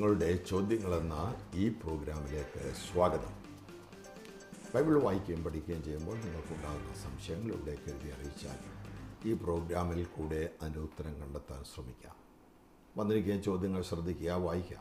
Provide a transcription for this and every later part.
നിങ്ങളുടെ ചോദ്യങ്ങളെന്ന ഈ പ്രോഗ്രാമിലേക്ക് സ്വാഗതം ബൈബിൾ വായിക്കുകയും പഠിക്കുകയും ചെയ്യുമ്പോൾ നിങ്ങൾക്കുണ്ടാകുന്ന സംശയങ്ങൾ ഇവിടേക്ക് എഴുതി അറിയിച്ചാൽ ഈ പ്രോഗ്രാമിൽ കൂടെ അതിൻ്റെ ഉത്തരം കണ്ടെത്താൻ ശ്രമിക്കാം വന്നിരിക്കുകയും ചോദ്യങ്ങൾ ശ്രദ്ധിക്കുക വായിക്കാം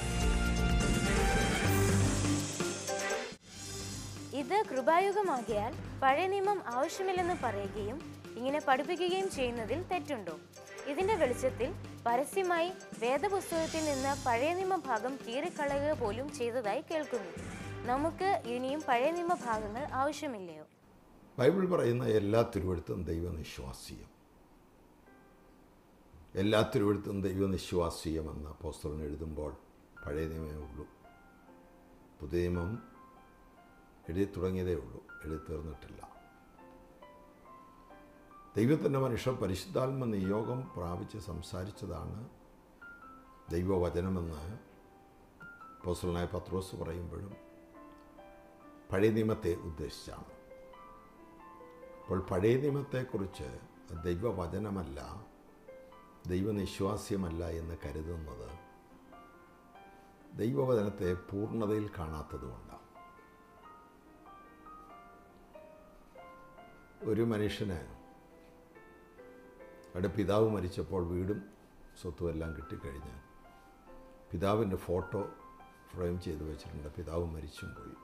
ഇത് കൃപായുഗമാകിയാൽ പഴയ നിയമം ആവശ്യമില്ലെന്ന് പറയുകയും ഇങ്ങനെ പഠിപ്പിക്കുകയും ചെയ്യുന്നതിൽ തെറ്റുണ്ടോ ഇതിന്റെ വെളിച്ചത്തിൽ പരസ്യമായി വേദപുസ്തകത്തിൽ നിന്ന് പഴയ നിയമ ഭാഗം കീറിക്കളയുക പോലും ചെയ്തതായി കേൾക്കുന്നു നമുക്ക് ഇനിയും പഴയ നിയമ ഭാഗങ്ങൾ ആവശ്യമില്ലയോ ബൈബിൾ പറയുന്ന എല്ലാ തിരുവഴുത്തും ദൈവനിശ്വാസീയം എല്ലാ തിരുവഴുത്തും ദൈവനിശ്വാസീയമെന്ന് പോസ്റ്ററിന് എഴുതുമ്പോൾ പഴയ നിയമമേ ഉള്ളൂ പുതിയ നിയമം എഴുതി തുടങ്ങിയതേ ഉള്ളൂ എഴുതി തീർന്നിട്ടില്ല ദൈവത്തിൻ്റെ മനുഷ്യർ പരിശുദ്ധാത്മ നിയോഗം പ്രാപിച്ച് സംസാരിച്ചതാണ് ദൈവവചനമെന്ന് പോസ്റ്റലായ പത്രോസ് പറയുമ്പോഴും പഴയ നിയമത്തെ ഉദ്ദേശിച്ചാണ് അപ്പോൾ പഴയ നിയമത്തെക്കുറിച്ച് ദൈവവചനമല്ല ദൈവനിശ്വാസ്യമല്ല എന്ന് കരുതുന്നത് ദൈവവചനത്തെ പൂർണ്ണതയിൽ കാണാത്തതുകൊണ്ടാണ് ഒരു മനുഷ്യന് അവിടെ പിതാവ് മരിച്ചപ്പോൾ വീടും സ്വത്തും എല്ലാം കിട്ടിക്കഴിഞ്ഞ് പിതാവിൻ്റെ ഫോട്ടോ ഫ്രെയിം ചെയ്ത് വെച്ചിട്ടുണ്ട് പിതാവ് മരിച്ചും പോയി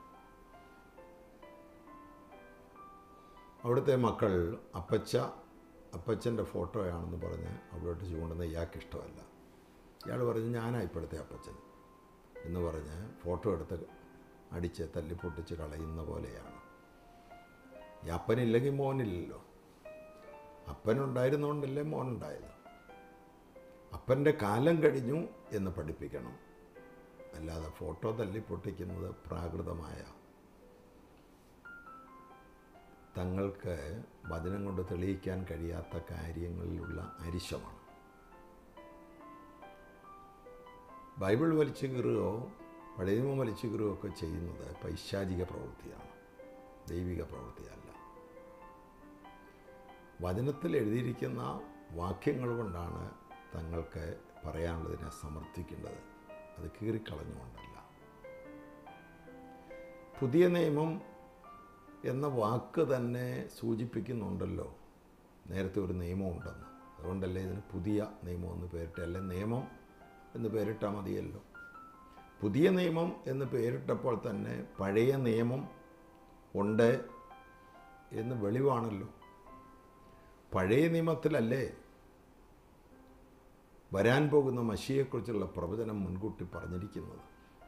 അവിടുത്തെ മക്കൾ അപ്പച്ച അപ്പച്ചൻ്റെ ഫോട്ടോയാണെന്ന് പറഞ്ഞ് അവിടോട്ട് ചൂണ്ടുന്ന ഇയാൾക്ക് ഇഷ്ടമല്ല ഇയാൾ പറഞ്ഞു ഞാനാ ഇപ്പോഴത്തെ അപ്പച്ചൻ എന്ന് പറഞ്ഞ് ഫോട്ടോ എടുത്ത് അടിച്ച് തല്ലിപ്പൊട്ടിച്ച് കളയുന്ന പോലെയാണ് ഈ അപ്പനില്ലെങ്കിൽ മോനില്ലല്ലോ അപ്പനുണ്ടായിരുന്നുകൊണ്ടല്ലേ മോനുണ്ടായത് അപ്പൻ്റെ കാലം കഴിഞ്ഞു എന്ന് പഠിപ്പിക്കണം അല്ലാതെ ഫോട്ടോ തല്ലിപ്പൊട്ടിക്കുന്നത് പ്രാകൃതമായ തങ്ങൾക്ക് വചനം കൊണ്ട് തെളിയിക്കാൻ കഴിയാത്ത കാര്യങ്ങളിലുള്ള അരിശമാണ് ബൈബിൾ വലിച്ചു കീറുകയോ പഴയ നിയമം വലിച്ചു കീറുകയോ ഒക്കെ ചെയ്യുന്നത് പൈശാചിക പ്രവൃത്തിയാണ് ദൈവിക പ്രവൃത്തിയല്ല വചനത്തിൽ എഴുതിയിരിക്കുന്ന വാക്യങ്ങൾ കൊണ്ടാണ് തങ്ങൾക്ക് പറയാനുള്ളതിനെ സമർത്ഥിക്കേണ്ടത് അത് കീറിക്കളഞ്ഞുകൊണ്ടല്ല പുതിയ നിയമം എന്ന വാക്ക് തന്നെ സൂചിപ്പിക്കുന്നുണ്ടല്ലോ നേരത്തെ ഒരു നിയമമുണ്ടെന്ന് അതുകൊണ്ടല്ലേ ഇതിന് പുതിയ നിയമം എന്ന് പേരിട്ട് അല്ലെ നിയമം എന്ന് പേരിട്ടാൽ മതിയല്ലോ പുതിയ നിയമം എന്ന് പേരിട്ടപ്പോൾ തന്നെ പഴയ നിയമം ഉണ്ട് എന്ന് വെളിവാണല്ലോ പഴയ നിയമത്തിലല്ലേ വരാൻ പോകുന്ന മഷിയെക്കുറിച്ചുള്ള പ്രവചനം മുൻകൂട്ടി പറഞ്ഞിരിക്കുന്നത്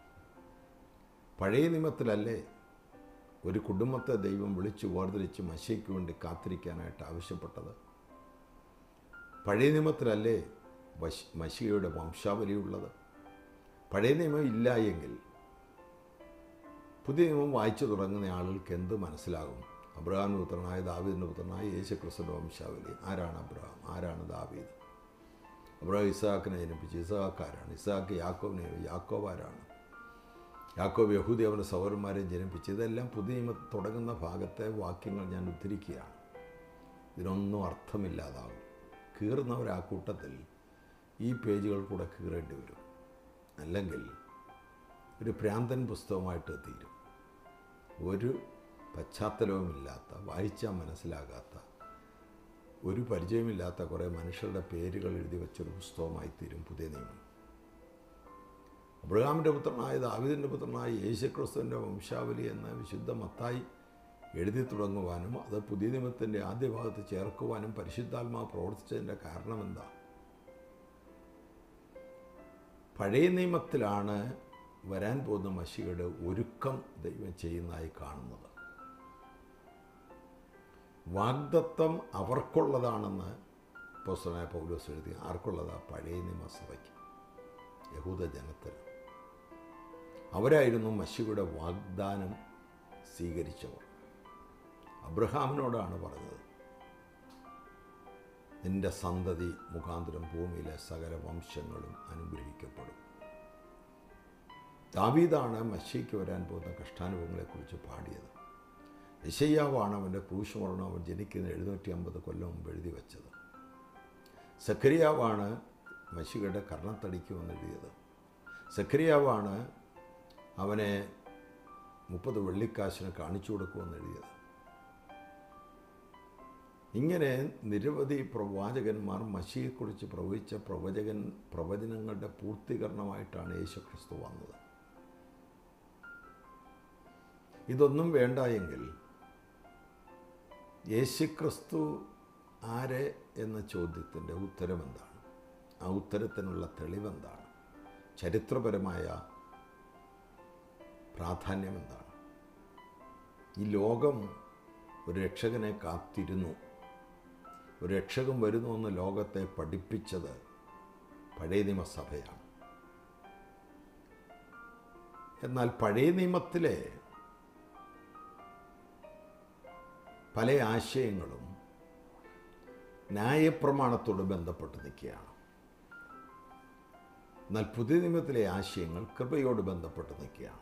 പഴയ നിയമത്തിലല്ലേ ഒരു കുടുംബത്തെ ദൈവം വിളിച്ചു വേർതിരിച്ച് മഷിയ്ക്ക് വേണ്ടി കാത്തിരിക്കാനായിട്ട് ആവശ്യപ്പെട്ടത് പഴയ നിയമത്തിലല്ലേ വശ് മഷിയുടെ വംശാവലിയുള്ളത് പഴയ നിയമം ഇല്ല എങ്കിൽ പുതിയ നിയമം വായിച്ചു തുടങ്ങുന്ന ആളുകൾക്ക് എന്ത് മനസ്സിലാകും അബ്രഹാമിൻ്റെ പുത്രനായ ദാവീദിൻ്റെ പുത്രനായ യേശു ക്രിസ്തുവിൻ്റെ വംശാവലി ആരാണ് അബ്രഹാം ആരാണ് ദാവീദ് അബ്രഹാം ഇസാഖിനെ ജനിപ്പിച്ച് ഇസാഖ് ആരാണ് ഇസാഖ് യാക്കോബിനെ യാക്കോബ് ആരാണ് യാക്കോബ് യഹൂദി അവൻ്റെ സൗരന്മാരെ ജനിപ്പിച്ച് ഇതെല്ലാം പുതിയ നിയമ തുടങ്ങുന്ന ഭാഗത്തെ വാക്യങ്ങൾ ഞാൻ ഉദ്ധരിക്കുകയാണ് ഇതിനൊന്നും അർത്ഥമില്ലാതാകും കീറുന്നവർ ആ കൂട്ടത്തിൽ ഈ പേജുകൾ കൂടെ കീറേണ്ടി വരും അല്ലെങ്കിൽ ഒരു ഭ്രാന്തൻ പുസ്തകമായിട്ട് തീരും ഒരു പശ്ചാത്തലവുമില്ലാത്ത വായിച്ചാൽ മനസ്സിലാകാത്ത ഒരു പരിചയമില്ലാത്ത കുറേ മനുഷ്യരുടെ പേരുകൾ എഴുതി വെച്ചൊരു പുസ്തകമായി തീരും പുതിയ നിയമം അബ്രഹാമിൻ്റെ പുത്രനായ ദാവിദിൻ്റെ പുത്രനായ യേശുക്രിസ്തുവിൻ്റെ വംശാവലി എന്ന വിശുദ്ധ മത്തായി എഴുതി തുടങ്ങുവാനും അത് പുതിയ നിയമത്തിൻ്റെ ആദ്യ ഭാഗത്ത് ചേർക്കുവാനും പരിശുദ്ധാത്മാവ് പ്രവർത്തിച്ചതിൻ്റെ കാരണം എന്താ പഴയ നിയമത്തിലാണ് വരാൻ പോകുന്ന മഷിയുടെ ഒരുക്കം ദൈവം ചെയ്യുന്നതായി കാണുന്നത് വാഗ്ദത്വം അവർക്കുള്ളതാണെന്ന് പുസ്തകനായ പൗലോസ് എഴുതി ആർക്കുള്ളതാ പഴയ നിയമസഭയ്ക്ക് യഹൂദ ജനത്തിന് അവരായിരുന്നു മഷിയുടെ വാഗ്ദാനം സ്വീകരിച്ചവർ അബ്രഹാമിനോടാണ് പറഞ്ഞത് നിന്റെ സന്തതി മുഖാന്തരം ഭൂമിയിലെ സകല വംശങ്ങളും അനുഗ്രഹിക്കപ്പെടും ദാവീദാണ് മഷിക്ക് വരാൻ പോകുന്ന കഷ്ടാനുഭവങ്ങളെക്കുറിച്ച് പാടിയത് യശയ്യാവാണ് അവൻ്റെ ക്രൂശുമരണം അവൻ ജനിക്കുന്ന എഴുന്നൂറ്റി അമ്പത് കൊല്ലം മുമ്പ് എഴുതി വെച്ചത് സക്കരിയാവാണ് മഷികയുടെ കർണത്തടിക്ക് വന്നെഴുതിയത് സക്രിയാവാണ് അവനെ മുപ്പത് വെള്ളിക്കാശിന് കാണിച്ചു കൊടുക്കുമെന്ന് എഴുതിയത് ഇങ്ങനെ നിരവധി പ്രവാചകന്മാർ മഷിയെക്കുറിച്ച് പ്രവചിച്ച പ്രവചകൻ പ്രവചനങ്ങളുടെ പൂർത്തീകരണമായിട്ടാണ് യേശുക്രിസ്തു വന്നത് ഇതൊന്നും വേണ്ട എങ്കിൽ യേശുക്രിസ്തു ആരെ എന്ന ചോദ്യത്തിൻ്റെ ഉത്തരം എന്താണ് ആ ഉത്തരത്തിനുള്ള തെളിവെന്താണ് ചരിത്രപരമായ പ്രാധാന്യം എന്താണ് ഈ ലോകം ഒരു രക്ഷകനെ കാത്തിരുന്നു ഒരു രക്ഷകൻ വരുന്നു എന്ന് ലോകത്തെ പഠിപ്പിച്ചത് പഴയ നിയമസഭയാണ് എന്നാൽ പഴയ നിയമത്തിലെ പല ആശയങ്ങളും ന്യായപ്രമാണത്തോട് ബന്ധപ്പെട്ട് നിൽക്കുകയാണ് എന്നാൽ പുതിയ നിയമത്തിലെ ആശയങ്ങൾ കൃപയോട് ബന്ധപ്പെട്ട് നിൽക്കുകയാണ്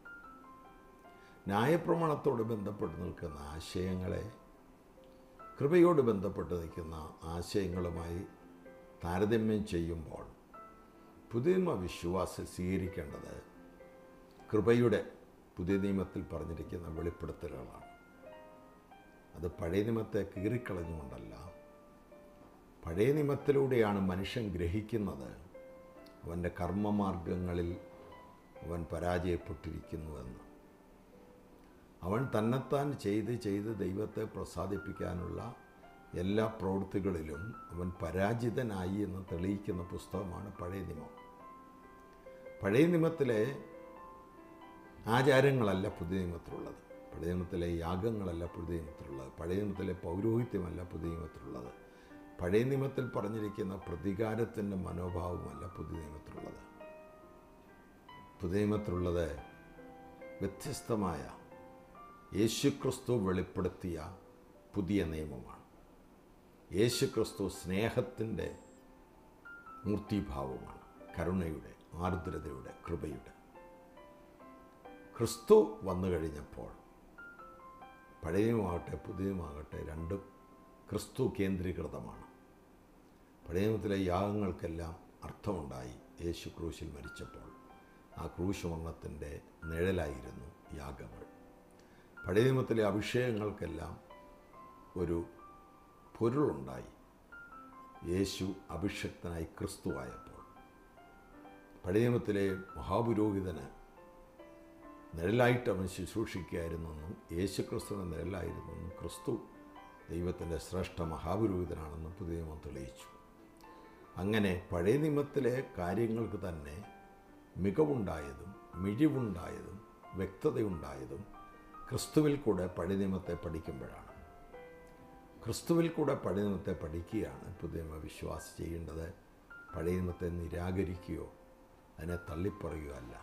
ന്യായപ്രമാണത്തോട് ബന്ധപ്പെട്ട് നിൽക്കുന്ന ആശയങ്ങളെ കൃപയോട് ബന്ധപ്പെട്ട് നിൽക്കുന്ന ആശയങ്ങളുമായി താരതമ്യം ചെയ്യുമ്പോൾ പുതിയ നിയമ വിശ്വാസം സ്വീകരിക്കേണ്ടത് കൃപയുടെ പുതിയ നിയമത്തിൽ പറഞ്ഞിരിക്കുന്ന വെളിപ്പെടുത്തലുകളാണ് അത് പഴയ നിയമത്തെ കീറിക്കളഞ്ഞുകൊണ്ടല്ല പഴയ നിയമത്തിലൂടെയാണ് മനുഷ്യൻ ഗ്രഹിക്കുന്നത് അവൻ്റെ കർമ്മമാർഗങ്ങളിൽ അവൻ പരാജയപ്പെട്ടിരിക്കുന്നുവെന്ന് അവൻ തന്നെത്താൻ ചെയ്ത് ചെയ്ത് ദൈവത്തെ പ്രസാദിപ്പിക്കാനുള്ള എല്ലാ പ്രവൃത്തികളിലും അവൻ പരാജിതനായി എന്ന് തെളിയിക്കുന്ന പുസ്തകമാണ് പഴയ നിയമം പഴയ നിയമത്തിലെ ആചാരങ്ങളല്ല പുതിയ നിയമത്തിലുള്ളത് പഴയ നിയമത്തിലെ യാഗങ്ങളല്ല പുതിയ നിയമത്തിലുള്ളത് പഴയ നിയമത്തിലെ പൗരോഹിത്യമല്ല പുതിയ നിയമത്തിലുള്ളത് പഴയ നിയമത്തിൽ പറഞ്ഞിരിക്കുന്ന പ്രതികാരത്തിൻ്റെ മനോഭാവമല്ല പുതിയ നിയമത്തിലുള്ളത് പുതിയ നിയമത്തിലുള്ളത് വ്യത്യസ്തമായ യേശുക്രിസ്തു വെളിപ്പെടുത്തിയ പുതിയ നിയമമാണ് യേശുക്രിസ്തു സ്നേഹത്തിൻ്റെ മൂർത്തിഭാവമാണ് കരുണയുടെ ആർദ്രതയുടെ കൃപയുടെ ക്രിസ്തു വന്നു കഴിഞ്ഞപ്പോൾ പഴയതുമാകട്ടെ പുതിയതുമാകട്ടെ രണ്ടും ക്രിസ്തു കേന്ദ്രീകൃതമാണ് പഴയ നിയമത്തിലെ യാഗങ്ങൾക്കെല്ലാം അർത്ഥമുണ്ടായി യേശു ക്രൂശിൽ മരിച്ചപ്പോൾ ആ ക്രൂശ് വർണ്ണത്തിൻ്റെ നിഴലായിരുന്നു യാഗങ്ങൾ പഴയ നിയമത്തിലെ അഭിഷേകങ്ങൾക്കെല്ലാം ഒരു പൊരുളുണ്ടായി യേശു അഭിഷക്തനായി ക്രിസ്തുവായപ്പോൾ പഴയ നിയമത്തിലെ മഹാപുരോഹിതന് നിഴലായിട്ട് അവൻ ശുശ്രൂഷിക്കുകയായിരുന്നെന്നും യേശു ക്രിസ്തുവിൻ്റെ നിഴലായിരുന്നെന്നും ക്രിസ്തു ദൈവത്തിൻ്റെ ശ്രേഷ്ഠ മഹാപുരോഹിതനാണെന്നും പുതിയ നിയമം തെളിയിച്ചു അങ്ങനെ പഴയ നിയമത്തിലെ കാര്യങ്ങൾക്ക് തന്നെ മികവുണ്ടായതും മിഴിവുണ്ടായതും വ്യക്തതയുണ്ടായതും ക്രിസ്തുവിൽ കൂടെ പഴയ നിയമത്തെ പഠിക്കുമ്പോഴാണ് ക്രിസ്തുവിൽ കൂടെ പഴയ നിയമത്തെ പഠിക്കുകയാണ് പുതിയ നിയമ വിശ്വാസം ചെയ്യേണ്ടത് പഴയ നിയമത്തെ നിരാകരിക്കുകയോ അതിനെ തള്ളിപ്പറയുകയോ അല്ല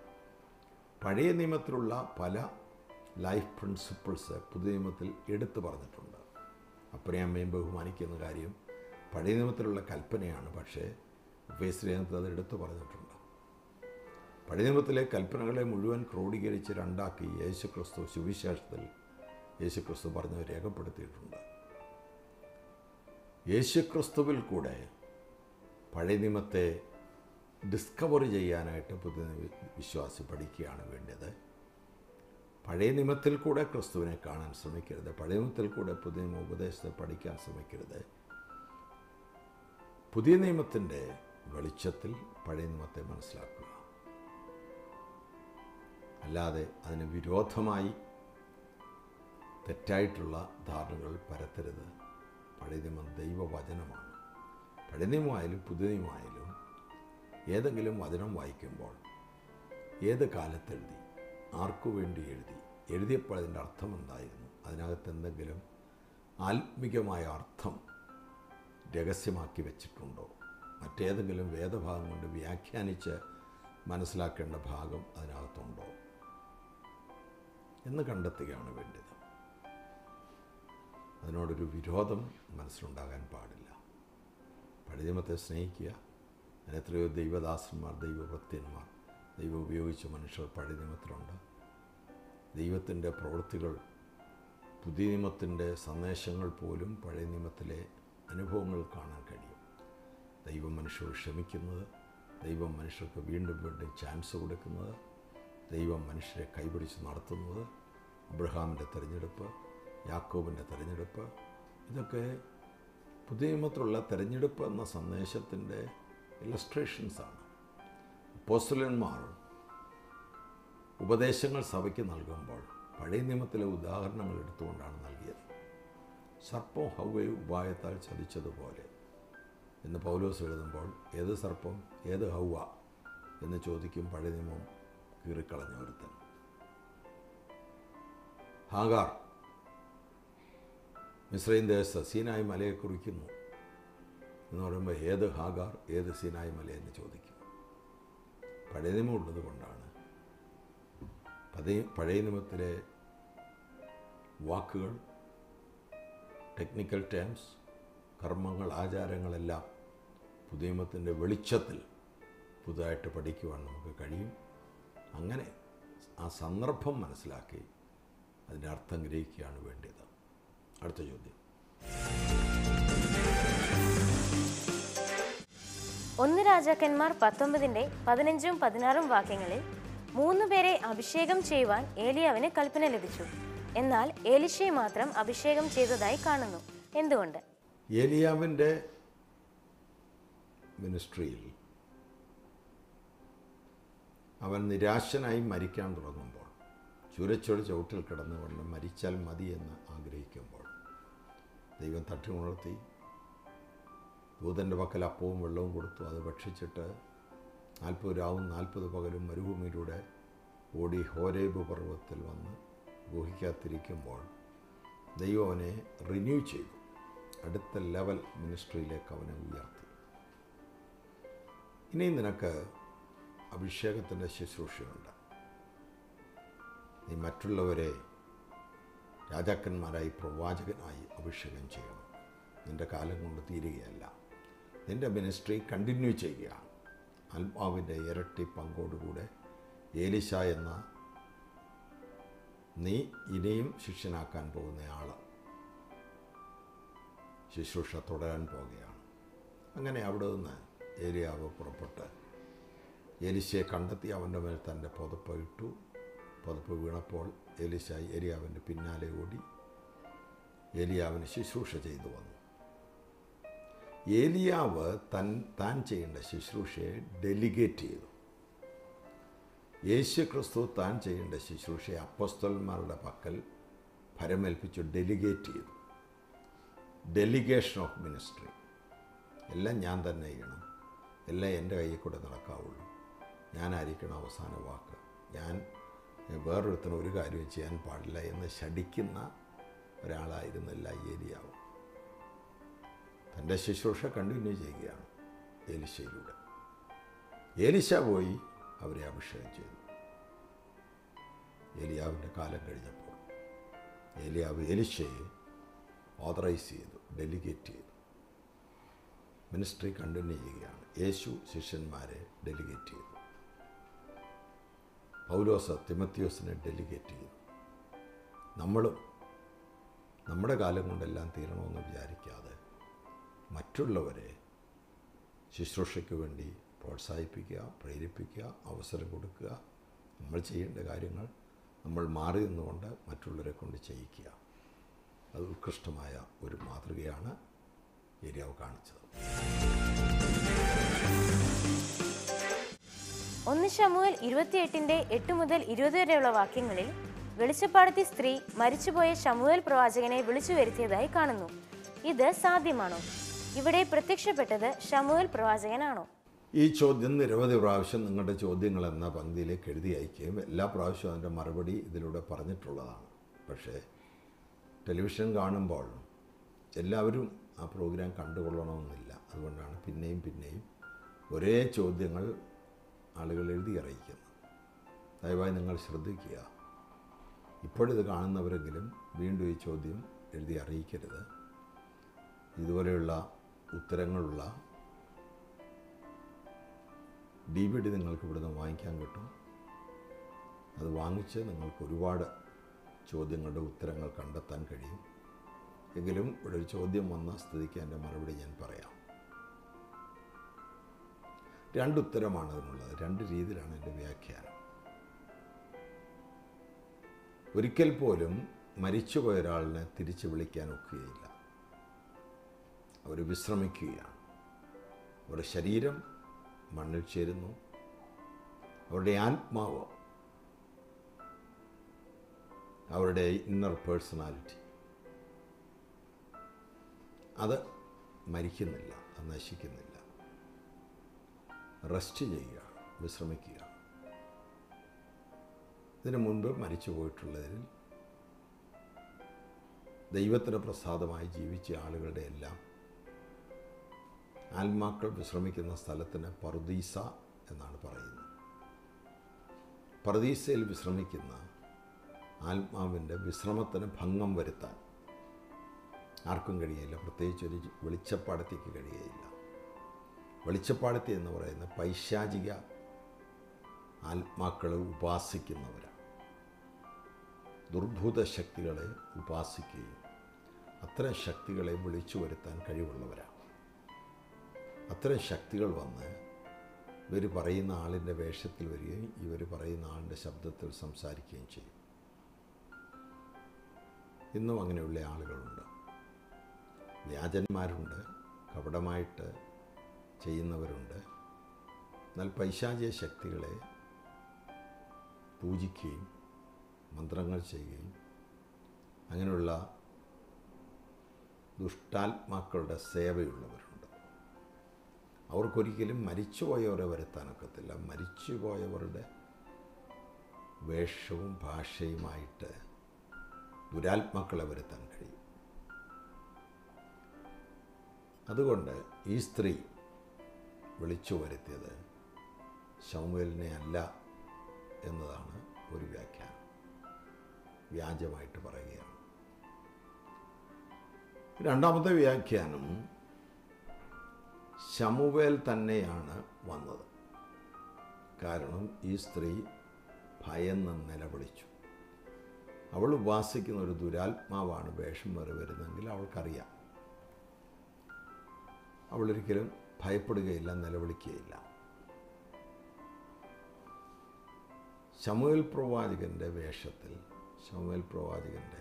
പഴയ നിയമത്തിലുള്ള പല ലൈഫ് പ്രിൻസിപ്പിൾസ് പുതിയ നിയമത്തിൽ എടുത്തു പറഞ്ഞിട്ടുണ്ട് അപ്പനെയമ്മയും ബഹുമാനിക്കുന്ന കാര്യം പഴയ നിയമത്തിലുള്ള കൽപ്പനയാണ് പക്ഷേ ഉപേശ്രീനത്തിൽ അത് എടുത്തു പറഞ്ഞിട്ടുണ്ട് പഴയ നിയമത്തിലെ കൽപ്പനകളെ മുഴുവൻ ക്രോഡീകരിച്ച് രണ്ടാക്കി യേശുക്രിസ്തു സുവിശേഷത്തിൽ യേശുക്രിസ്തു പറഞ്ഞ് രേഖപ്പെടുത്തിയിട്ടുണ്ട് യേശുക്രിസ്തുവിൽ കൂടെ പഴയ നിയമത്തെ ഡിസ്കവർ ചെയ്യാനായിട്ട് പുതിയ വിശ്വാസി പഠിക്കുകയാണ് വേണ്ടത് പഴയ നിയമത്തിൽ കൂടെ ക്രിസ്തുവിനെ കാണാൻ ശ്രമിക്കരുത് പഴയ നിയമത്തിൽ കൂടെ പുതിയ നിയമ ഉപദേശത്തെ പഠിക്കാൻ ശ്രമിക്കരുത് പുതിയ നിയമത്തിൻ്റെ വെളിച്ചത്തിൽ പഴയ നിയമത്തെ മനസ്സിലാക്കുക അല്ലാതെ അതിന് വിരോധമായി തെറ്റായിട്ടുള്ള ധാരണകൾ പരത്തരുത് പഴയ നിയമം ദൈവവചനമാണ് പഴയ നിയമമായാലും പുതിയ നിയമമായാലും ഏതെങ്കിലും വചനം വായിക്കുമ്പോൾ ഏത് കാലത്തെഴുതി ആർക്കു വേണ്ടി എഴുതി എഴുതിയപ്പോൾ അതിൻ്റെ അർത്ഥം എന്തായിരുന്നു അതിനകത്ത് എന്തെങ്കിലും ആത്മികമായ അർത്ഥം രഹസ്യമാക്കി വെച്ചിട്ടുണ്ടോ മറ്റേതെങ്കിലും വേദഭാഗം കൊണ്ട് വ്യാഖ്യാനിച്ച് മനസ്സിലാക്കേണ്ട ഭാഗം അതിനകത്തുണ്ടോ എന്ന് കണ്ടെത്തുകയാണ് വേണ്ടത് അതിനോടൊരു വിരോധം മനസ്സിലുണ്ടാകാൻ പാടില്ല പഴയമത്തെ സ്നേഹിക്കുക അതിനെത്രയോ ദൈവദാസന്മാർ ദൈവഭക്തന്മാർ ദൈവം ഉപയോഗിച്ച മനുഷ്യർ പഴയ നിയമത്തിലുണ്ട് ദൈവത്തിൻ്റെ പ്രവൃത്തികൾ പുതിയ നിയമത്തിൻ്റെ സന്ദേശങ്ങൾ പോലും പഴയ നിയമത്തിലെ അനുഭവങ്ങൾ കാണാൻ കഴിയും ദൈവം മനുഷ്യർ ക്ഷമിക്കുന്നത് ദൈവം മനുഷ്യർക്ക് വീണ്ടും വീണ്ടും ചാൻസ് കൊടുക്കുന്നത് ദൈവം മനുഷ്യരെ കൈപിടിച്ച് നടത്തുന്നത് അബ്രഹാമിൻ്റെ തിരഞ്ഞെടുപ്പ് യാക്കോബിൻ്റെ തിരഞ്ഞെടുപ്പ് ഇതൊക്കെ പുതിയ നിയമത്തിലുള്ള തിരഞ്ഞെടുപ്പ് എന്ന സന്ദേശത്തിൻ്റെ ഇലസ്ട്രേഷൻസാണ് പോസ്റ്റലന്മാർ ഉപദേശങ്ങൾ സഭയ്ക്ക് നൽകുമ്പോൾ പഴയ നിയമത്തിലെ ഉദാഹരണങ്ങൾ എടുത്തുകൊണ്ടാണ് നൽകിയത് സർപ്പം ഹൗവയെ ഉപായത്താൽ ചതിച്ചതുപോലെ എന്ന് പൗലോസ് എഴുതുമ്പോൾ ഏത് സർപ്പം ഏത് ഹൗവ എന്ന് ചോദിക്കും പഴയ നിയമം കീറിക്കളഞ്ഞ ഒരുത്തൻ ഹാഗാർ മിശ്രൈൻ ദേശത്ത് സീനായി മലയെ കുറിക്കുന്നു എന്ന് പറയുമ്പോൾ ഏത് ഹാഗാർ ഏത് സീനായി മല എന്ന് ചോദിക്കും പഴയ നിയമം ഉള്ളത് കൊണ്ടാണ് പഴയ പഴയ നിയമത്തിലെ വാക്കുകൾ ടെക്നിക്കൽ ടേംസ് കർമ്മങ്ങൾ ആചാരങ്ങളെല്ലാം പുതിയ നിയമത്തിൻ്റെ വെളിച്ചത്തിൽ പുതുതായിട്ട് പഠിക്കുവാൻ നമുക്ക് കഴിയും അങ്ങനെ ആ സന്ദർഭം മനസ്സിലാക്കി അതിൻ്റെ അർത്ഥം ഗ്രഹിക്കുകയാണ് വേണ്ടത് അടുത്ത ചോദ്യം ഒന്ന് രാജാക്കന്മാർ പത്തൊമ്പതിന്റെ പതിനഞ്ചും പതിനാറും വാക്യങ്ങളിൽ മൂന്ന് പേരെ അഭിഷേകം ചെയ്യുവാൻ ഏലിയാവിന് കൽപ്പന ലഭിച്ചു എന്നാൽ ഏലിശയെ മാത്രം അഭിഷേകം ചെയ്തതായി കാണുന്നു എന്തുകൊണ്ട് ഏലിയാവിൻ്റെ മിനിസ്ട്രിയിൽ അവൻ നിരാശനായി മരിക്കാൻ തുടങ്ങുമ്പോൾ ചുരച്ചൊടി ചവിട്ടിൽ കിടന്നുകൊണ്ട് മരിച്ചാൽ മതി എന്ന് ആഗ്രഹിക്കുമ്പോൾ ദൈവം തട്ടി ഉണർത്തി ദൂതൻ്റെ പക്കൽ അപ്പവും വെള്ളവും കൊടുത്തു അത് ഭക്ഷിച്ചിട്ട് നാൽപ്പത് രാവും നാൽപ്പത് പകലും മരുഭൂമിയിലൂടെ ഓടി ഹോരേബ് പർവ്വതത്തിൽ വന്ന് ഗുഹിക്കാത്തിരിക്കുമ്പോൾ ദൈവം അവനെ റിന്യൂ ചെയ്തു അടുത്ത ലെവൽ മിനിസ്ട്രിയിലേക്ക് അവനെ ഉയർത്തി ഇനി നിനക്ക് അഭിഷേകത്തിൻ്റെ ശുശ്രൂഷയുണ്ട് നീ മറ്റുള്ളവരെ രാജാക്കന്മാരായി പ്രവാചകനായി അഭിഷേകം ചെയ്യണം നിൻ്റെ കാലം കൊണ്ട് തീരുകയല്ല നിൻ്റെ മിനിസ്ട്രി കണ്ടിന്യൂ ചെയ്യുക ആത്മാവിൻ്റെ ഇരട്ടി പങ്കോടുകൂടെ ഏലിശ എന്ന നീ ഇനിയും ശിഷ്യനാക്കാൻ പോകുന്ന ആൾ ശുശ്രൂഷ തുടരാൻ പോകുകയാണ് അങ്ങനെ അവിടെ നിന്ന് ഏലിയാവ് പുറപ്പെട്ട് എലിശയെ കണ്ടെത്തി അവൻ്റെ മേൽ തൻ്റെ പുതപ്പ് ഇട്ടു പുതപ്പ് വീണപ്പോൾ എലിശ ഏലിയാവിൻ്റെ പിന്നാലെ ഓടി ഏലിയാവിന് ശുശ്രൂഷ ചെയ്തു വന്നു ഏലിയാവ് തൻ താൻ ചെയ്യേണ്ട ശുശ്രൂഷയെ ഡെലിഗേറ്റ് ചെയ്തു യേശു ക്രിസ്തു താൻ ചെയ്യേണ്ട ശുശ്രൂഷയെ അപ്പസ്തലന്മാരുടെ പക്കൽ ഭരമേൽപ്പിച്ചു ഡെലിഗേറ്റ് ചെയ്തു ഡെലിഗേഷൻ ഓഫ് മിനിസ്ട്രി എല്ലാം ഞാൻ തന്നെ ചെയ്യണം എല്ലാം എൻ്റെ കയ്യിൽ കൂടെ നടക്കാവുള്ളൂ ഞാനായിരിക്കണം അവസാന വാക്ക് ഞാൻ വേറൊരുത്തിന് ഒരു കാര്യവും ചെയ്യാൻ പാടില്ല എന്ന് ശടിക്കുന്ന ഒരാളായിരുന്നില്ല ഏലിയാവ് തൻ്റെ ശുശ്രൂഷ കണ്ടിന്യൂ ചെയ്യുകയാണ് ഏലിശയിലൂടെ ഏലിശ പോയി അവരെ അഭിഷേകം ചെയ്തു ഏലിയാവിൻ്റെ കാലം കഴിഞ്ഞപ്പോൾ ഏലിയാവ് എലിശയെ ഓതറൈസ് ചെയ്തു ഡെലിഗേറ്റ് ചെയ്തു മിനിസ്ട്രി കണ്ടിന്യൂ ചെയ്യുകയാണ് യേശു ശിഷ്യന്മാരെ ഡെലിഗേറ്റ് ചെയ്തു പൗലോസ് തിമത്യോസിനെ ഡെലിഗേറ്റ് ചെയ്തു നമ്മളും നമ്മുടെ കാലം കൊണ്ടെല്ലാം തീരണമെന്ന് വിചാരിക്കാതെ മറ്റുള്ളവരെ ശുശ്രൂഷയ്ക്ക് വേണ്ടി പ്രോത്സാഹിപ്പിക്കുക പ്രേരിപ്പിക്കുക അവസരം കൊടുക്കുക നമ്മൾ ചെയ്യേണ്ട കാര്യങ്ങൾ നമ്മൾ മാറി നിന്നുകൊണ്ട് മറ്റുള്ളവരെ കൊണ്ട് ചെയ്യിക്കുക അത് ഉത്കൃഷ്ടമായ ഒരു മാതൃകയാണ് ഏരിയാവ് കാണിച്ചത് ഒന്ന് ശമുവൽ ഇരുപത്തിയെട്ടിന്റെ എട്ട് മുതൽ ഇരുപത് വരെയുള്ള വാക്യങ്ങളിൽ വെളിച്ചപ്പാടത്തി സ്ത്രീ മരിച്ചുപോയ ശമുവേൽ പ്രവാചകനെ വിളിച്ചു വരുത്തിയതായി കാണുന്നു ഇത് സാധ്യമാണോ ഇവിടെ പ്രത്യക്ഷപ്പെട്ടത് ശമുവേൽ പ്രവാചകനാണോ ഈ ചോദ്യം നിരവധി പ്രാവശ്യം നിങ്ങളുടെ ചോദ്യങ്ങൾ എന്ന പങ്ക്തിയിലേക്ക് എഴുതി അയക്കുകയും എല്ലാ പ്രാവശ്യവും അതിൻ്റെ മറുപടി ഇതിലൂടെ പറഞ്ഞിട്ടുള്ളതാണ് പക്ഷേ ടെലിവിഷൻ കാണുമ്പോൾ എല്ലാവരും ആ പ്രോഗ്രാം കണ്ടുകൊള്ളണമെന്നില്ല അതുകൊണ്ടാണ് പിന്നെയും പിന്നെയും ഒരേ ചോദ്യങ്ങൾ ആളുകൾ എഴുതി അറിയിക്കുന്നത് ദയവായി നിങ്ങൾ ശ്രദ്ധിക്കുക ഇപ്പോഴിത് കാണുന്നവരെങ്കിലും വീണ്ടും ഈ ചോദ്യം എഴുതി അറിയിക്കരുത് ഇതുപോലെയുള്ള ഉത്തരങ്ങളുള്ള ഡി വി ഡി നിങ്ങൾക്ക് ഇവിടുന്ന് വാങ്ങിക്കാൻ കിട്ടും അത് വാങ്ങിച്ച് നിങ്ങൾക്ക് ഒരുപാട് ചോദ്യങ്ങളുടെ ഉത്തരങ്ങൾ കണ്ടെത്താൻ കഴിയും എങ്കിലും ഇവിടെ ഒരു ചോദ്യം വന്ന സ്ഥിതിക്ക് എൻ്റെ മറുപടി ഞാൻ പറയാം രണ്ടുത്തരമാണ് അതിനുള്ളത് രണ്ട് രീതിയിലാണ് എൻ്റെ വ്യാഖ്യാനം ഒരിക്കൽ പോലും മരിച്ചുപോയ ഒരാളിനെ തിരിച്ചു വിളിക്കാൻ ഒക്കുകയില്ല അവർ വിശ്രമിക്കുകയാണ് അവരുടെ ശരീരം മണ്ണിൽ ചേരുന്നു അവരുടെ ആത്മാവ് അവരുടെ ഇന്നർ പേഴ്സണാലിറ്റി അത് മരിക്കുന്നില്ല അത് നശിക്കുന്നില്ല റെസ്റ്റ് ചെയ്യുക വിശ്രമിക്കുക ഇതിനു മുൻപ് മരിച്ചു പോയിട്ടുള്ളതിൽ ദൈവത്തിന് പ്രസാദമായി ജീവിച്ച ആളുകളുടെ എല്ലാം ആത്മാക്കൾ വിശ്രമിക്കുന്ന സ്ഥലത്തിന് പറുദീസ എന്നാണ് പറയുന്നത് പറുദീസയിൽ വിശ്രമിക്കുന്ന ആത്മാവിൻ്റെ വിശ്രമത്തിന് ഭംഗം വരുത്താൻ ആർക്കും കഴിയില്ല പ്രത്യേകിച്ച് ഒരു വെളിച്ചപ്പാടത്തേക്ക് കഴിയുകയില്ല വെളിച്ചപ്പാടത്തി എന്ന് പറയുന്ന പൈശാചിക ആത്മാക്കളെ ഉപാസിക്കുന്നവരാണ് ദുർഭൂത ശക്തികളെ ഉപാസിക്കുകയും അത്തരം ശക്തികളെ വിളിച്ചു വരുത്താൻ കഴിവുള്ളവരാണ് അത്തരം ശക്തികൾ വന്ന് ഇവർ പറയുന്ന ആളിൻ്റെ വേഷത്തിൽ വരികയും ഇവർ പറയുന്ന ആളിൻ്റെ ശബ്ദത്തിൽ സംസാരിക്കുകയും ചെയ്യും ഇന്നും അങ്ങനെയുള്ള ആളുകളുണ്ട് വ്യാജന്മാരുണ്ട് കപടമായിട്ട് ചെയ്യുന്നവരുണ്ട് എന്നാൽ പൈശാചിക ശക്തികളെ പൂജിക്കുകയും മന്ത്രങ്ങൾ ചെയ്യുകയും അങ്ങനെയുള്ള ദുഷ്ടാത്മാക്കളുടെ സേവയുള്ളവരുണ്ട് അവർക്കൊരിക്കലും മരിച്ചുപോയവരെ വരുത്താനൊക്കത്തില്ല മരിച്ചുപോയവരുടെ വേഷവും ഭാഷയുമായിട്ട് ദുരാത്മാക്കളെ വരുത്താൻ കഴിയും അതുകൊണ്ട് ഈ സ്ത്രീ വിളിച്ചു വരുത്തിയത് ശൗമേലിനെ അല്ല എന്നതാണ് ഒരു വ്യാഖ്യാനം വ്യാജമായിട്ട് പറയുകയാണ് രണ്ടാമത്തെ വ്യാഖ്യാനം ശമുവേൽ തന്നെയാണ് വന്നത് കാരണം ഈ സ്ത്രീ ഭയന്ന് നിലവിളിച്ചു അവൾ ഉപാസിക്കുന്ന ഒരു ദുരാത്മാവാണ് വേഷം വരെ വരുന്നതെങ്കിൽ അവൾക്കറിയാം അവളൊരിക്കലും ഭയപ്പെടുകയില്ല നിലവിളിക്കുകയില്ല ശമുവേൽ പ്രവാചകൻ്റെ വേഷത്തിൽ ശമുവേൽ പ്രവാചകൻ്റെ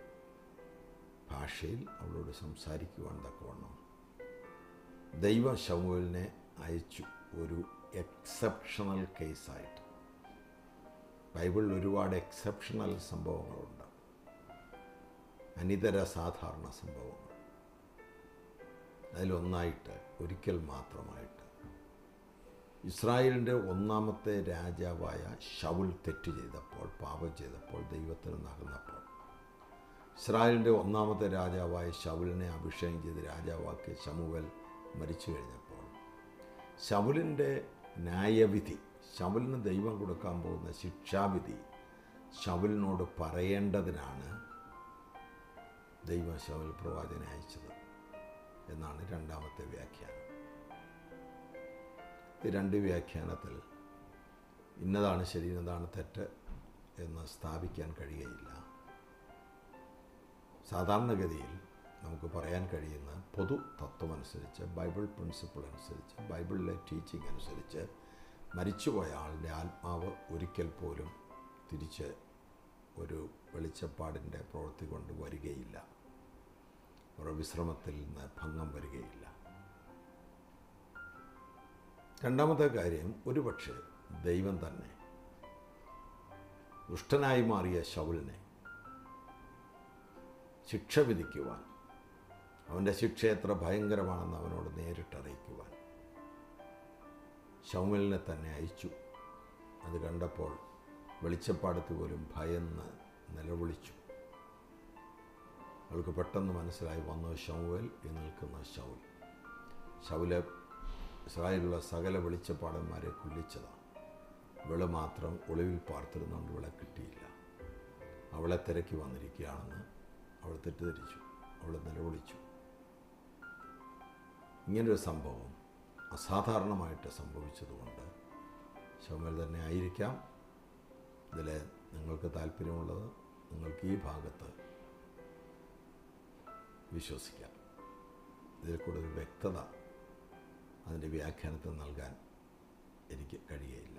ഭാഷയിൽ അവളോട് സംസാരിക്കുവാൻ തക്കവണ്ണം ദൈവ ശമുവേലിനെ അയച്ചു ഒരു എക്സെപ്ഷണൽ കേസായിട്ട് ബൈബിളിൽ ഒരുപാട് എക്സെപ്ഷണൽ സംഭവങ്ങളുണ്ട് അനിതര സാധാരണ സംഭവങ്ങൾ അതിലൊന്നായിട്ട് ഒരിക്കൽ മാത്രമായിട്ട് ഇസ്രായേലിൻ്റെ ഒന്നാമത്തെ രാജാവായ ഷൗൽ തെറ്റ് ചെയ്തപ്പോൾ പാപം ചെയ്തപ്പോൾ ദൈവത്തിന് നകന്നപ്പോൾ ഇസ്രായേലിൻ്റെ ഒന്നാമത്തെ രാജാവായ ഷൗലിനെ അഭിഷേകം ചെയ്ത് രാജാവാക്കിയ ശമുവൽ മരിച്ചു കഴിഞ്ഞപ്പോൾ ശൗലിൻ്റെ ന്യായവിധി ശൗലിന് ദൈവം കൊടുക്കാൻ പോകുന്ന ശിക്ഷാവിധി ശൗലിനോട് പറയേണ്ടതിനാണ് ദൈവം ശൗൽ പ്രവാചകനെ അയച്ചത് എന്നാണ് രണ്ടാമത്തെ വ്യാഖ്യാനം ഈ രണ്ട് വ്യാഖ്യാനത്തിൽ ഇന്നതാണ് ശരി ഇന്നതാണ് തെറ്റ് എന്ന് സ്ഥാപിക്കാൻ കഴിയുകയില്ല സാധാരണഗതിയിൽ നമുക്ക് പറയാൻ കഴിയുന്ന പൊതു തത്വമനുസരിച്ച് ബൈബിൾ പ്രിൻസിപ്പിൾ അനുസരിച്ച് ബൈബിളിലെ ടീച്ചിങ് അനുസരിച്ച് മരിച്ചുപോയ ആളിൻ്റെ ആത്മാവ് ഒരിക്കൽ പോലും തിരിച്ച് ഒരു വെളിച്ചപ്പാടിൻ്റെ പ്രവൃത്തി കൊണ്ട് വരികയില്ല അവരുടെ വിശ്രമത്തിൽ നിന്ന് ഭംഗം വരികയില്ല രണ്ടാമത്തെ കാര്യം ഒരുപക്ഷെ ദൈവം തന്നെ ദുഷ്ടനായി മാറിയ ശൗലിനെ ശിക്ഷ വിധിക്കുവാൻ അവൻ്റെ ശിക്ഷ എത്ര ഭയങ്കരമാണെന്ന് അവനോട് നേരിട്ടറിയിക്കുവാൻ ശൗമലിനെ തന്നെ അയച്ചു അത് കണ്ടപ്പോൾ വെളിച്ചപ്പാടത്ത് പോലും ഭയന്ന് നിലവിളിച്ചു അവൾക്ക് പെട്ടെന്ന് മനസ്സിലായി വന്നത് ഷൗവൽ ഈ നിൽക്കുന്ന ഷൗൽ ഷൗലെ ഇസ്രായേലുള്ള സകല വെളിച്ചപ്പാടന്മാരെ കൊല്ലിച്ചതാണ് ഇവള് മാത്രം ഒളിവിൽ പാർത്തിരുന്നുകൊണ്ട് ഇവളെ കിട്ടിയില്ല അവളെ തിരക്കി വന്നിരിക്കുകയാണെന്ന് അവൾ തെറ്റിദ്ധരിച്ചു അവൾ നിലവിളിച്ചു ഇങ്ങനൊരു സംഭവം അസാധാരണമായിട്ട് സംഭവിച്ചതുകൊണ്ട് ശോമൽ തന്നെ ആയിരിക്കാം ഇതിൽ നിങ്ങൾക്ക് താല്പര്യമുള്ളത് നിങ്ങൾക്ക് ഈ ഭാഗത്ത് വിശ്വസിക്കാം ഇതിൽ കൂടുതൽ വ്യക്തത അതിൻ്റെ വ്യാഖ്യാനത്തിൽ നൽകാൻ എനിക്ക് കഴിയുകയില്ല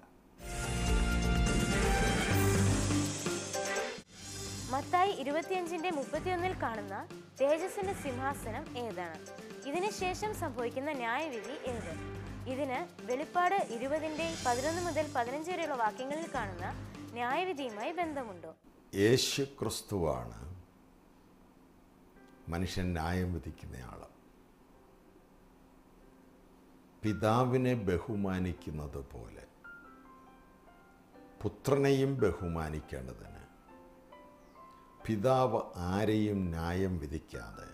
മത്തായി ഇരുപത്തിയഞ്ചിന്റെ മുപ്പത്തിയൊന്നിൽ കാണുന്ന തേജസ്സിന്റെ സിംഹാസനം ഏതാണ് ഇതിന് ശേഷം സംഭവിക്കുന്ന ന്യായവിധി ഏത് ഇതിന് വെളിപ്പാട് ഇരുപതിന്റെ പതിനൊന്ന് മുതൽ പതിനഞ്ച് വരെയുള്ള വാക്യങ്ങളിൽ കാണുന്ന ന്യായവിധിയുമായി ബന്ധമുണ്ടോ യേശു ക്രിസ്തുവാണ് മനുഷ്യൻ ന്യായം വിധിക്കുന്നയാൾ പിതാവിനെ ബഹുമാനിക്കുന്നത് പോലെ പുത്രനെയും ബഹുമാനിക്കേണ്ടതിന് പിതാവ് ആരെയും ന്യായം വിധിക്കാതെ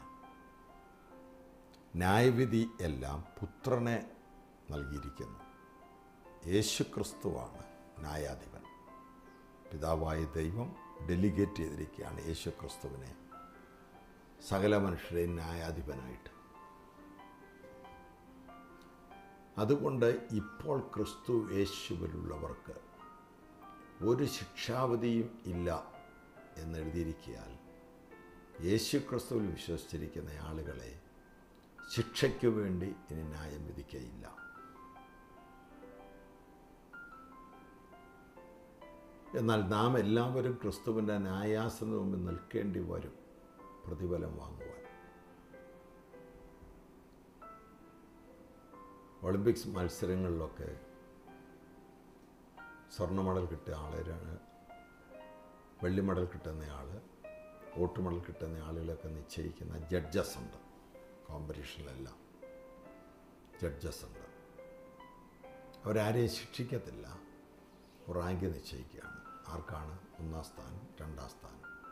ന്യായവിധി എല്ലാം പുത്രനെ നൽകിയിരിക്കുന്നു യേശു ക്രിസ്തുവാണ് ന്യായാധിപൻ പിതാവായ ദൈവം ഡെലിഗേറ്റ് ചെയ്തിരിക്കുകയാണ് യേശു ക്രിസ്തുവിനെ സകല മനുഷ്യരെയും ന്യായാധിപനായിട്ട് അതുകൊണ്ട് ഇപ്പോൾ ക്രിസ്തു യേശുവിലുള്ളവർക്ക് ഒരു ശിക്ഷാവധിയും ഇല്ല എന്നെഴുതിയിരിക്കിയാൽ യേശു ക്രിസ്തുവിൽ വിശ്വസിച്ചിരിക്കുന്ന ആളുകളെ ശിക്ഷയ്ക്കു വേണ്ടി ഇനി ന്യായം വിധിക്കയില്ല എന്നാൽ നാം എല്ലാവരും ക്രിസ്തുവിൻ്റെ ന്യായാസന മുമ്പിൽ നിൽക്കേണ്ടി വരും പ്രതിഫലം വാങ്ങുവാൻ ഒളിമ്പിക്സ് മത്സരങ്ങളിലൊക്കെ സ്വർണ്ണ മെഡൽ കിട്ടിയ ആളാണ് വെള്ളി മെഡൽ കിട്ടുന്നയാൾ വോട്ട് മെഡൽ കിട്ടുന്ന ആളുകളൊക്കെ നിശ്ചയിക്കുന്ന ജഡ്ജസ് ഉണ്ട് കോമ്പറ്റീഷനിലെല്ലാം ജഡ്ജസ് ഉണ്ട് അവരാരെയും ശിക്ഷിക്കത്തില്ല റാങ്ക് നിശ്ചയിക്കുകയാണ് ആർക്കാണ് ഒന്നാം സ്ഥാനം രണ്ടാം സ്ഥാനം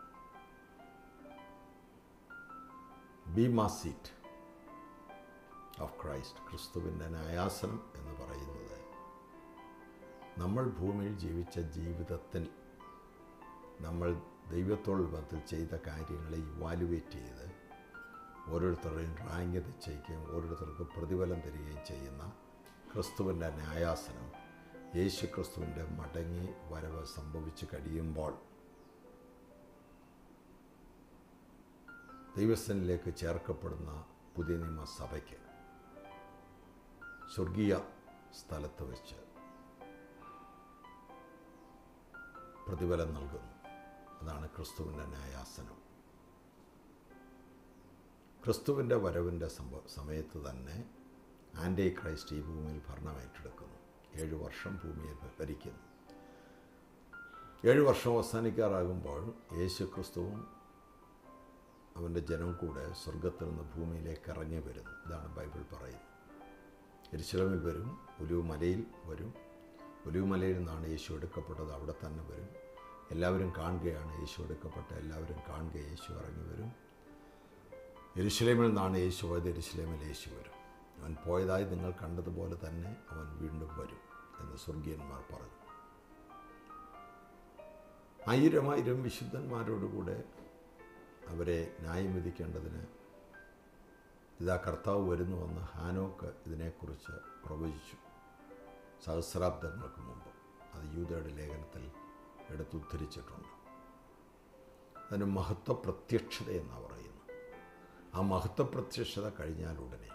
ബീമാ സീറ്റ് ഓഫ് ക്രൈസ്റ്റ് ക്രിസ്തുവിൻ്റെ ന്യായാസനം എന്ന് പറയുന്നത് നമ്മൾ ഭൂമിയിൽ ജീവിച്ച ജീവിതത്തിൽ നമ്മൾ ദൈവത്തോട് ബന്ധത്തിൽ ചെയ്ത കാര്യങ്ങളെ ഇവാലുവേറ്റ് ചെയ്ത് ഓരോരുത്തരുടെയും റാങ്ക് നിശ്ചയിക്കുകയും ഓരോരുത്തർക്ക് പ്രതിഫലം തരികയും ചെയ്യുന്ന ക്രിസ്തുവിൻ്റെ ന്യായാസനം യേശു ക്രിസ്തുവിൻ്റെ മടങ്ങി വരവ് സംഭവിച്ചു കഴിയുമ്പോൾ ദൈവസ്ഥനിലേക്ക് ചേർക്കപ്പെടുന്ന പുതിയ നിയമസഭയ്ക്ക് സ്വർഗീയ സ്ഥലത്ത് വെച്ച് പ്രതിഫലം നൽകുന്നു അതാണ് ക്രിസ്തുവിൻ്റെ ന്യായാസനം ക്രിസ്തുവിൻ്റെ വരവിൻ്റെ സംഭവ സമയത്ത് തന്നെ ആൻറ്റി ക്രൈസ്റ്റ് ഈ ഭൂമിയിൽ ഭരണം ഏറ്റെടുക്കുന്നു ഏഴ് വർഷം ഭൂമിയെ ഭരിക്കുന്നു ഏഴ് വർഷം അവസാനിക്കാറാകുമ്പോൾ യേശു ക്രിസ്തുവും അവൻ്റെ ജനം കൂടെ സ്വർഗത്തിൽ നിന്ന് ഭൂമിയിലേക്ക് ഇറങ്ങി വരുന്നു ഇതാണ് ബൈബിൾ പറയുന്നത് എരിശിലമിൽ വരും ഒലിവ് മലയിൽ വരും ഒലിവ് മലയിൽ നിന്നാണ് യേശു എടുക്കപ്പെട്ടത് അവിടെ തന്നെ വരും എല്ലാവരും കാണുകയാണ് യേശു എടുക്കപ്പെട്ട എല്ലാവരും കാണുക യേശു ഇറങ്ങി വരും എരിശിലേമിൽ നിന്നാണ് യേശു പോയത് എരിശിലേമിൽ യേശു വരും അവൻ പോയതായി നിങ്ങൾ കണ്ടതുപോലെ തന്നെ അവൻ വീണ്ടും വരും എന്ന് സ്വർഗീയന്മാർ പറഞ്ഞു ആയിരം ആയിരം വിശുദ്ധന്മാരോടുകൂടെ അവരെ ന്യായം വിധിക്കേണ്ടതിന് ഇതാ കർത്താവ് വരുന്നുവെന്ന് ഹാനോക്ക് ഇതിനെക്കുറിച്ച് പ്രവചിച്ചു സഹസ്രാബ്ദങ്ങൾക്ക് മുമ്പ് അത് യൂതയുടെ ലേഖനത്തിൽ എടുത്തുദ്ധരിച്ചിട്ടുണ്ട് അതിന് മഹത്വ പ്രത്യക്ഷത എന്നാണ് പറയുന്നത് ആ മഹത്വ പ്രത്യക്ഷത കഴിഞ്ഞാൽ ഉടനെ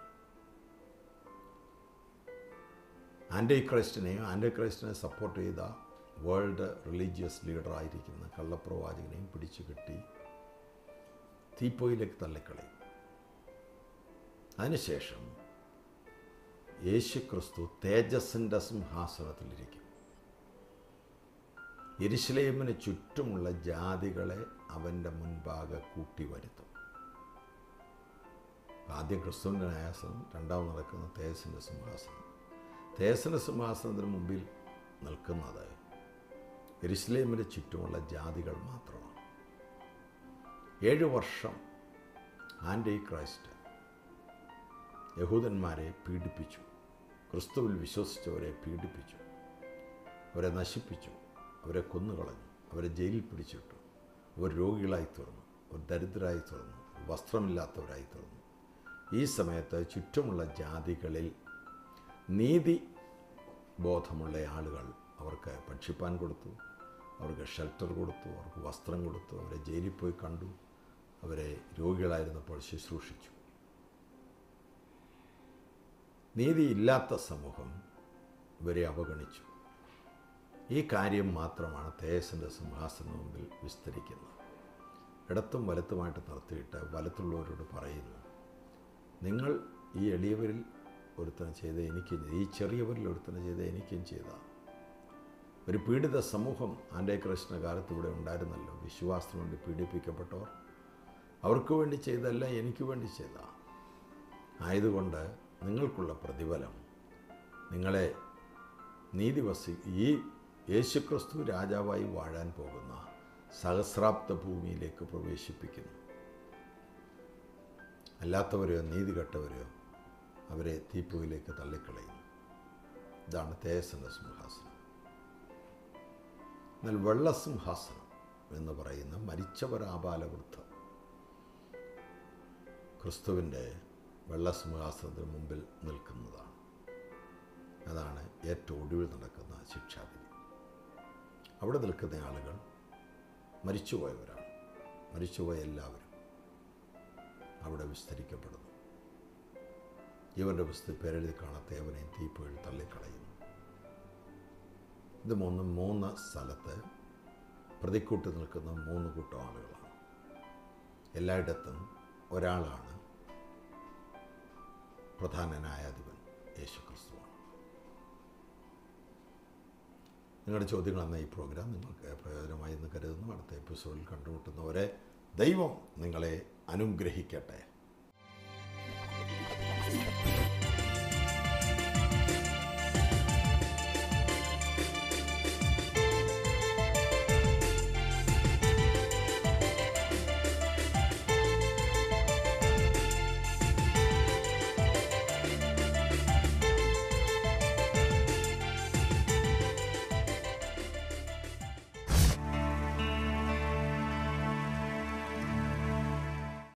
ആൻറ്റി ക്രൈസ്റ്റിനെയും ആൻറ്റി ക്രൈസ്റ്റിനെ സപ്പോർട്ട് ചെയ്ത വേൾഡ് റിലീജിയസ് ലീഡറായിരിക്കുന്ന കള്ളപ്രവാചകനെയും പിടിച്ചു കെട്ടി തീപ്പൊയിലേക്ക് തള്ളിക്കളയും അതിനുശേഷം യേശു ക്രിസ്തു തേജസ്സിൻ്റെ സിംഹാസനത്തിലിരിക്കും യെരുശലേമിന് ചുറ്റുമുള്ള ജാതികളെ അവൻ്റെ മുൻപാകെ കൂട്ടി വരുത്തും ആദ്യം ക്രിസ്തുവിൻ്റെ ന്യായാസനം രണ്ടാമത് നടക്കുന്ന തേജസ്സിൻ്റെ സിംഹാസനം തേജസ്സിൻ്റെ സിംഹാസനത്തിന് മുമ്പിൽ നിൽക്കുന്നത് യെരുശലേമിന് ചുറ്റുമുള്ള ജാതികൾ മാത്രമാണ് ഏഴ് വർഷം ആൻറ്റി ക്രൈസ്റ്റ് യഹൂദന്മാരെ പീഡിപ്പിച്ചു ക്രിസ്തുവിൽ വിശ്വസിച്ചവരെ പീഡിപ്പിച്ചു അവരെ നശിപ്പിച്ചു അവരെ കൊന്നുകളഞ്ഞു അവരെ ജയിലിൽ പിടിച്ചിട്ടു അവർ രോഗികളായി തീർന്നു അവർ ദരിദ്രരായി തീർന്നു വസ്ത്രമില്ലാത്തവരായി തീർന്നു ഈ സമയത്ത് ചുറ്റുമുള്ള ജാതികളിൽ നീതി ബോധമുള്ള ആളുകൾ അവർക്ക് ഭക്ഷിപ്പാൻ കൊടുത്തു അവർക്ക് ഷെൽട്ടർ കൊടുത്തു അവർക്ക് വസ്ത്രം കൊടുത്തു അവരെ ജയിലിൽ പോയി കണ്ടു അവരെ രോഗികളായിരുന്നപ്പോൾ ശുശ്രൂഷിച്ചു നീതിയില്ലാത്ത സമൂഹം ഇവരെ അവഗണിച്ചു ഈ കാര്യം മാത്രമാണ് തേജസ്സിൻ്റെ സിംഹാസന മുമ്പിൽ വിസ്തരിക്കുന്നത് ഇടത്തും വലത്തുമായിട്ട് നിർത്തിയിട്ട് വലത്തുള്ളവരോട് പറയുന്നു നിങ്ങൾ ഈ എളിയവരിൽ ഒരുത്തനെ ചെയ്ത എനിക്കും ചെയ്ത ഈ ചെറിയവരിൽ ഒരുത്തനെ ചെയ്ത എനിക്കും ചെയ്ത ഒരു പീഡിത സമൂഹം ആൻ്റെ കൃഷ്ണ കാലത്ത് ഇവിടെ ഉണ്ടായിരുന്നല്ലോ വിശ്വാസത്തിന് വേണ്ടി പീഡിപ്പിക്കപ്പെട്ടവർ അവർക്ക് വേണ്ടി ചെയ്തല്ല എനിക്ക് വേണ്ടി ചെയ്ത ആയതുകൊണ്ട് നിങ്ങൾക്കുള്ള പ്രതിഫലം നിങ്ങളെ നീതിവസി ഈ യേശുക്രിസ്തു രാജാവായി വാഴാൻ പോകുന്ന സഹസ്രാബ്ദ ഭൂമിയിലേക്ക് പ്രവേശിപ്പിക്കുന്നു അല്ലാത്തവരെയോ നീതി കെട്ടവരെയോ അവരെ തീപ്പുവിലേക്ക് തള്ളിക്കളയുന്നു ഇതാണ് തേജസ്സിൻ്റെ സിംഹാസനം എന്നാൽ വെള്ളസിംഹാസനം എന്ന് പറയുന്ന മരിച്ചവരാപാലവൃദ്ധം ക്രിസ്തുവിൻ്റെ വെള്ളസിംഹാസനത്തിന് മുമ്പിൽ നിൽക്കുന്നതാണ് അതാണ് ഏറ്റവും ഒടുവിൽ നടക്കുന്ന ശിക്ഷാവിധി അവിടെ നിൽക്കുന്ന ആളുകൾ മരിച്ചുപോയവരാണ് മരിച്ചുപോയ എല്ലാവരും അവിടെ വിസ്തരിക്കപ്പെടുന്നു ഇവൻ്റെ പുസ്തക പേരെഴുതി കാണാത്ത ഏവനെയും തീപ്പുകൾ തള്ളിക്കളയുന്നു ഇത് മൂന്നും മൂന്ന് സ്ഥലത്ത് പ്രതിക്കൂട്ട് നിൽക്കുന്ന മൂന്ന് കൂട്ടം ആളുകളാണ് എല്ലായിടത്തും ഒരാളാണ് പ്രധാന ന്യായാധിപൻ യേശു ക്രിസ്തുവാണ് നിങ്ങളുടെ ചോദ്യങ്ങൾ എന്ന ഈ പ്രോഗ്രാം നിങ്ങൾക്ക് പ്രയോജനമായി എന്ന് കരുതുന്നു അടുത്ത എപ്പിസോഡിൽ കണ്ടുമുട്ടുന്നവരെ ദൈവം നിങ്ങളെ അനുഗ്രഹിക്കട്ടെ